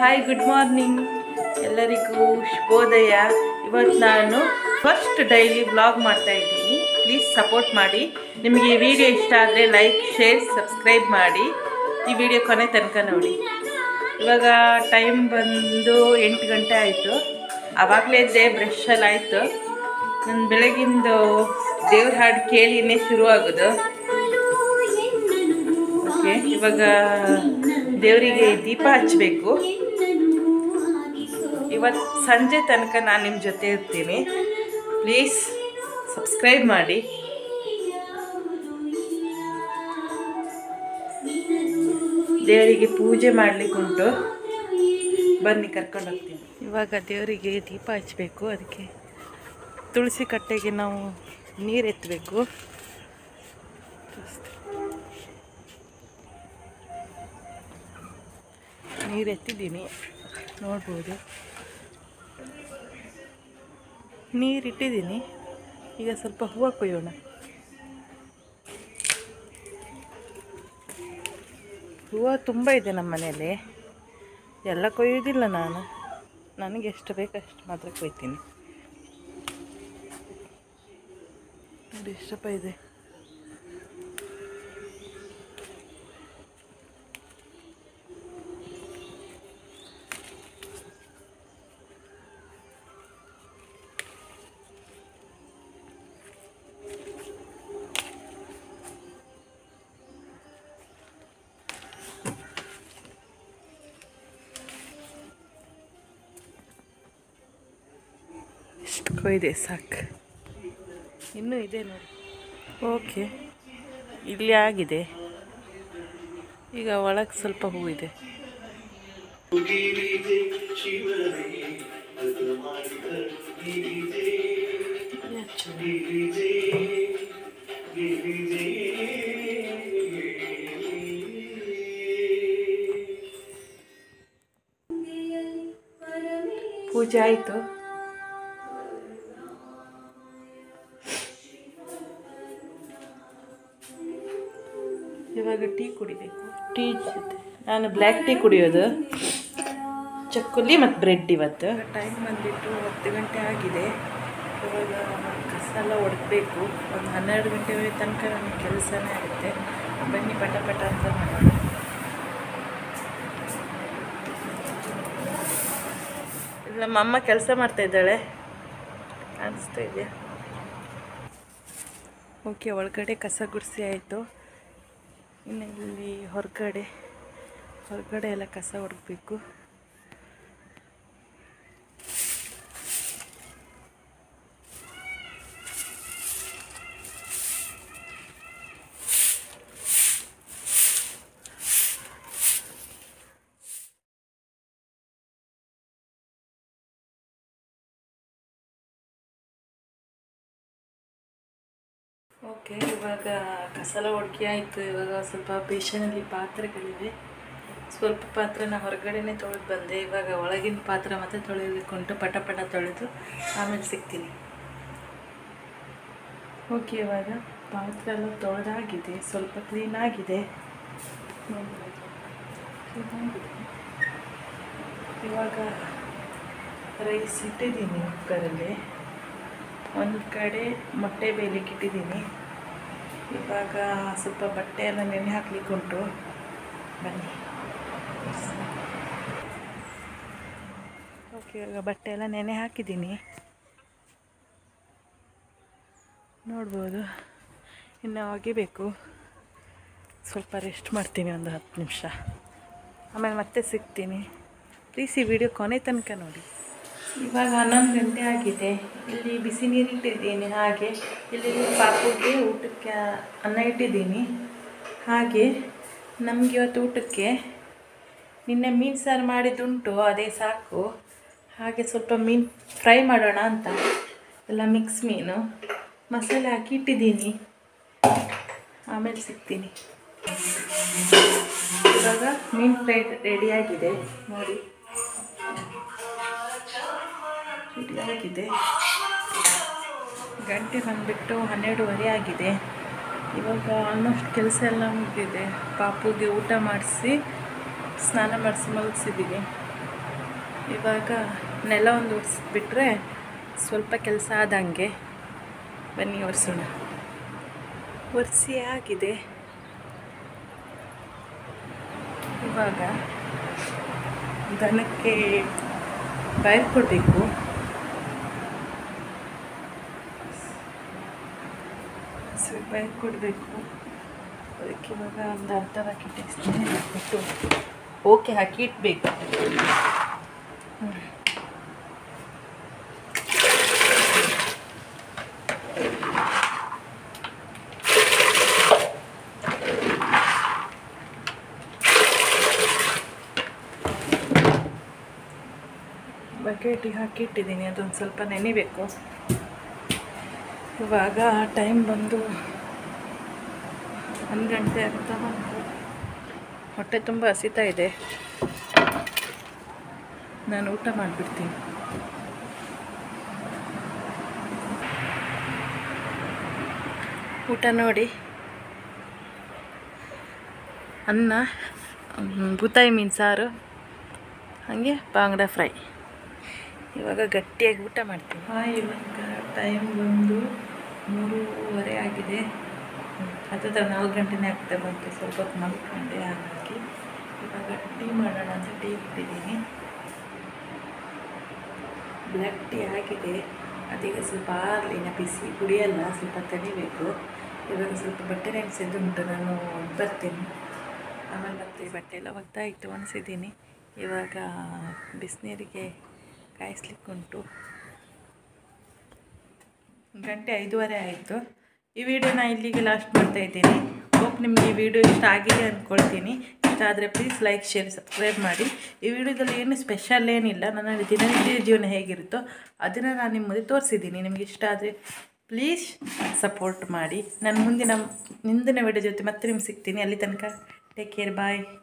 Hi good morning ಎಲ್ಲರಿಗೂ ಶುಭೋದಯ ಇವತ್ತು ನಾನು ಫಸ್ಟ್ ಡೈಲಿ ಬ್ಲಾಗ್ ಮಾಡ್ತಾ ಇದ್ದೀನಿ ಪ್ಲೀಸ್ ಸಪೋರ್ಟ್ ಮಾಡಿ ನಿಮಗೆ ಈ ವಿಡಿಯೋ ಇಷ್ಟ ಆದರೆ ಲೈಕ್ ಶೇರ್ ಸಬ್ಸ್ಕ್ರೈಬ್ ಮಾಡಿ ಈ ವಿಡಿಯೋ ಕೊನೆ ತನಕ ನೋಡಿ ಇವಾಗ ಟೈಮ್ ಬಂದು ಎಂಟು ಗಂಟೆ ಆಯಿತು ಆವಾಗಲೇ ಇದ್ದೆ ಬ್ರಷ್ ಎಲ್ಲ ಆಯಿತು ನನ್ನ ಬೆಳಗಿಂದು ದೇವ್ರ ಹಾಡು ಕೇಳಿನೇ ಶುರು ಆಗೋದು ಓಕೆ ಇವಾಗ ದೇವರಿಗೆ ದೀಪ ಹಚ್ಚಬೇಕು ಇವತ್ತು ಸಂಜೆ ತನಕ ನಾನು ನಿಮ್ಮ ಜೊತೆ ಇರ್ತೀನಿ ಪ್ಲೀಸ್ ಸಬ್ಸ್ಕ್ರೈಬ್ ಮಾಡಿ ದೇವರಿಗೆ ಪೂಜೆ ಮಾಡಲಿಕ್ಕೆ ಉಂಟು ಬನ್ನಿ ಕರ್ಕೊಂಡು ಹೋಗ್ತೀನಿ ಇವಾಗ ದೇವರಿಗೆ ದೀಪ ಹಚ್ಚಬೇಕು ಅದಕ್ಕೆ ತುಳಸಿ ಕಟ್ಟೆಗೆ ನಾವು ನೀರು ಎತ್ತಬೇಕು ನೀರು ಎತ್ತಿದ್ದೀನಿ ನೋಡ್ಬೋದು ನೀರು ಇಟ್ಟಿದ್ದೀನಿ ಈಗ ಸ್ವಲ್ಪ ಹೂವು ಕೊಯ್ಯೋಣ ಹೂವು ತುಂಬ ಇದೆ ನಮ್ಮ ಮನೆಯಲ್ಲಿ ಎಲ್ಲ ಕೊಯ್ಯೋದಿಲ್ಲ ನಾನು ನನಗೆ ಎಷ್ಟು ಬೇಕು ಅಷ್ಟು ಮಾತ್ರ ಕೊಯ್ತೀನಿ ನೋಡಿ ಎಷ್ಟಪ್ಪ ಇದೆ ಇಷ್ಟು ಕೊಯ್ದೆ ಸಾಕು ಇನ್ನೂ ಇದೆ ನೋಡಿ ಓಕೆ ಇಲ್ಲಿ ಆಗಿದೆ ಈಗ ಒಳಗೆ ಸ್ವಲ್ಪ ಹೂವಿದೆ ಇಲ್ಲಿ ಹಚ್ಚೋಣ. ಪೂಜೆ ಆಯಿತು ಇವಾಗ ಟೀ ಕುಡಿಬೇಕು ಟೀ ಜೊತೆ ನಾನು ಬ್ಲ್ಯಾಕ್ ಟೀ ಕುಡಿಯೋದು ಚಕ್ಕುಲಿ ಮತ್ತು ಬ್ರೆಡ್ ಇವತ್ತು ಟೈಮ್ ಬಂದುಬಿಟ್ಟು ಹತ್ತು ಗಂಟೆ ಆಗಿದೆ ಇವಾಗ ಕಸ ಎಲ್ಲ ಒಡಬೇಕು ಒಂದು ಹನ್ನೆರಡು ಗಂಟೆ ತನಕ ನನಗೆ ಕೆಲಸನೇ ಆಗುತ್ತೆ ಬನ್ನಿ ಪಟ ಪಟ ಅಂತ ಮಾಡೋಣ ಇಲ್ಲಿ ನಮ್ಮ ಅಮ್ಮ ಕೆಲಸ ಮಾಡ್ತಾ ಇದ್ದಾಳೆ ಕಾಣಿಸ್ತಾ ಇದೆಯಾ ಓಕೆ ಒಳಗಡೆ ಕಸ ಗುಡಿಸಿ ಆಯಿತು ಇನ್ನು ಇಲ್ಲಿ ಹೊರಗಡೆ ಹೊರಗಡೆ ಎಲ್ಲ ಕಸ ಹೊಡಬೇಕು ಓಕೆ ಇವಾಗ ಕಸಲ ಒಡ್ಕೆ ಆಯಿತು ಇವಾಗ ಸ್ವಲ್ಪ ಬೇಷನಲ್ಲಿ ಪಾತ್ರೆಗಳಿವೆ ಸ್ವಲ್ಪ ಪಾತ್ರೆನ ಹೊರಗಡೆನೇ ತೊಳೆದು ಬಂದೆ ಇವಾಗ ಒಳಗಿನ ಪಾತ್ರೆ ಮತ್ತೆ ತೊಳೆಯಲಿಕ್ಕುಂಟು ಪಟ ಪಟ ತೊಳೆದು ಆಮೇಲೆ ಸಿಗ್ತೀನಿ ಓಕೆ ಇವಾಗ ಪಾತ್ರೆ ಎಲ್ಲ ತೊಳೆದಾಗಿದೆ ಸ್ವಲ್ಪ ಕ್ಲೀನಾಗಿದೆ ನೋಡ್ಬೋದು. ಕ್ಲೀನಾಗಿದೆ ಇವಾಗ ರೈಸ್ ಇಟ್ಟಿದ್ದೀನಿ ಕುಕ್ಕರಲ್ಲಿ ಒಂದು ಕಡೆ ಮೊಟ್ಟೆ ಬೇಯಲಿಕ್ಕೆ ಇಟ್ಟಿದ್ದೀನಿ ಇವಾಗ ಸ್ವಲ್ಪ ಬಟ್ಟೆ ಎಲ್ಲ ನೆನೆ ಹಾಕ್ಲಿಕ್ಕೆ ಉಂಟು ಬನ್ನಿ ಓಕೆ ಇವಾಗ ಬಟ್ಟೆ ಎಲ್ಲ ನೆನೆ ಹಾಕಿದ್ದೀನಿ ನೋಡ್ಬೋದು ಇನ್ನು ಒಗಿಬೇಕು ಸ್ವಲ್ಪ ರೆಸ್ಟ್ ಮಾಡ್ತೀನಿ ಒಂದು ಹತ್ತು ನಿಮಿಷ ಆಮೇಲೆ ಮತ್ತೆ ಸಿಗ್ತೀನಿ ಪ್ಲೀಸ್ ಈ ವಿಡಿಯೋ ಕೊನೆ ತನಕ ನೋಡಿ ಇವಾಗ ಹನ್ನೊಂದು ಗಂಟೆ ಆಗಿದೆ ಇಲ್ಲಿ ಬಿಸಿ ನೀರು ಇಟ್ಟಿದ್ದೀನಿ ಹಾಗೆ ಇಲ್ಲಿ ಪಾಪುಗೆ ಊಟಕ್ಕೆ ಅನ್ನ ಇಟ್ಟಿದ್ದೀನಿ ಹಾಗೆ ನಮಗೆ ಇವತ್ತು ಊಟಕ್ಕೆ ನಿನ್ನೆ ಮೀನು ಸಾರು ಮಾಡಿದ್ದುಂಟು ಅದೇ ಸಾಕು ಹಾಗೆ ಸ್ವಲ್ಪ ಮೀನು ಫ್ರೈ ಮಾಡೋಣ ಅಂತ ಎಲ್ಲ ಮಿಕ್ಸ್ ಮೀನು ಮಸಾಲೆ ಹಾಕಿ ಇಟ್ಟಿದ್ದೀನಿ ಆಮೇಲೆ ಸಿಗ್ತೀನಿ ಇವಾಗ ಮೀನು ಫ್ರೈ ರೆಡಿಯಾಗಿದೆ ನೋಡಿ ರೆಡಿಯಾಗಿದೆ ಗಂಟೆ ಬಂದುಬಿಟ್ಟು ಹನ್ನೆರಡುವರೆ ಆಗಿದೆ ಇವಾಗ ಆಲ್ಮೋಸ್ಟ್ ಕೆಲಸ ಎಲ್ಲ ಮುಗಿದಿದೆ ಪಾಪುಗೆ ಊಟ ಮಾಡಿಸಿ ಸ್ನಾನ ಮಾಡಿಸಿ ಮಲಗಿಸಿದ್ದೀನಿ ಇವಾಗ ನೆಲ ಒಂದು ಒರೆಸ್ಬಿಟ್ರೆ ಸ್ವಲ್ಪ ಕೆಲಸ ಆದಂಗೆ ಬನ್ನಿ ಒರೆಸೋಣ ಒರೆಸಿ ಆಗಿದೆ ಇವಾಗ ದನಕ್ಕೆ ಬಯಲು ಕೊಡಬೇಕು ಬಯಲು ಕೊಡಬೇಕು ಅದಕ್ಕೆ ಇವಾಗ ಒಂದು ಅರ್ಧ ಪ್ಯಾಕೆಟ್ ಎಕ್ಸ್ಟ್ರಾ ಹಾಕ್ಬಿಟ್ಟು ಓಕೆ ಹಾಕಿ ಇಡಬೇಕು ಬಕೆಟಿಗೆ ಹಾಕಿ ಇಟ್ಟಿದ್ದೀನಿ ಅದೊಂದು ಸ್ವಲ್ಪ ನೆನಿಬೇಕು ಇವಾಗ ಟೈಮ್ ಬಂದು ಒಂದು ಗಂಟೆ ಆಗ್ತಾ ಬಂತು ಹೊಟ್ಟೆ ತುಂಬ ಹಸಿತಾ ಇದೆ ನಾನು ಊಟ ಮಾಡಿಬಿಡ್ತೀನಿ ಊಟ ನೋಡಿ ಅನ್ನ ಮ್, ಬೂತಾಯಿ ಮೀನು ಸಾರು ಹಾಗೆ ಬಾಂಗ್ಡ ಫ್ರೈ ಇವಾಗ ಗಟ್ಟಿಯಾಗಿ ಊಟ ಮಾಡ್ತೀನಿ ಹಾಂ ಇವಾಗ ಟೈಮ್ ಬಂದು ಮೂರುವರೆ ಆಗಿದೆ ಹತ್ತಿರ ನಾಲ್ಕು ಗಂಟೆನೇ ಆಗ್ತಾ ಬಂತು ಸ್ವಲ್ಪ ಹೊತ್ತು ಮಲ್ಕೊಂಡೆ ಹಾಗಾಗಿ ಇವಾಗ ಟೀ ಮಾಡೋಣ ಅಂತ ಟೀ ಇಟ್ಟಿದ್ದೀನಿ ಬ್ಲ್ಯಾಕ್ ಟೀ ಆಗಿದೆ ಅದೀಗ ಸ್ವಲ್ಪ ಆರಲಿನ ಬಿಸಿ ಕುಡಿಯಲ್ಲ ಸ್ವಲ್ಪ ತಣಿಬೇಕು ಇವಾಗ ಸ್ವಲ್ಪ ಬಟ್ಟೆ ನೆನೆಸಿದ್ದು ಉಂಟು ನಾನು ಬರ್ತೀನಿ ಆಮೇಲೆ ಮತ್ತೆ ಬಟ್ಟೆ ಎಲ್ಲ ಒತ್ತಾಯಿತು ಒಣಸಿದ್ದೀನಿ ಇವಾಗ ಬಿಸಿನೀರಿಗೆ ಕಾಯಿಸ್ಲಿಕ್ಕೆ ಉಂಟು ಗಂಟೆ ಐದೂವರೆ ಆಯಿತು ಈ ವಿಡಿಯೋನ ಇಲ್ಲಿಗೆ ಲಾಸ್ಟ್ ಮಾಡ್ತಾ ಇದ್ದೀನಿ ಹೋಪ್ ನಿಮಗೆ ಈ ವಿಡಿಯೋ ಇಷ್ಟ ಆಗಿದೆ ಅಂದ್ಕೊಳ್ತೀನಿ ಇಷ್ಟ ಆದರೆ ಪ್ಲೀಸ್ ಲೈಕ್ ಶೇರ್ ಸಬ್ಸ್ಕ್ರೈಬ್ ಮಾಡಿ ಈ ವಿಡಿಯೋದಲ್ಲಿ ಏನು ಸ್ಪೆಷಲ್ ಏನಿಲ್ಲ ನನ್ನ ದಿನನಿತ್ಯ ಜೀವನ ಹೇಗಿರುತ್ತೋ ಅದನ್ನು ನಾನು ನಿಮ್ಮ ಮುಂದೆ ತೋರಿಸಿದ್ದೀನಿ ನಿಮಗೆ ಇಷ್ಟ ಆದರೆ ಪ್ಲೀಸ್ ಸಪೋರ್ಟ್ ಮಾಡಿ ನಾನು ಮುಂದಿನ ಮುಂದಿನ ವಿಡಿಯೋ ಜೊತೆ ಮತ್ತೆ ನಿಮ್ಗೆ ಸಿಗ್ತೀನಿ ಅಲ್ಲಿ ತನಕ ಟೇಕ್ ಕೇರ್ ಬಾಯ್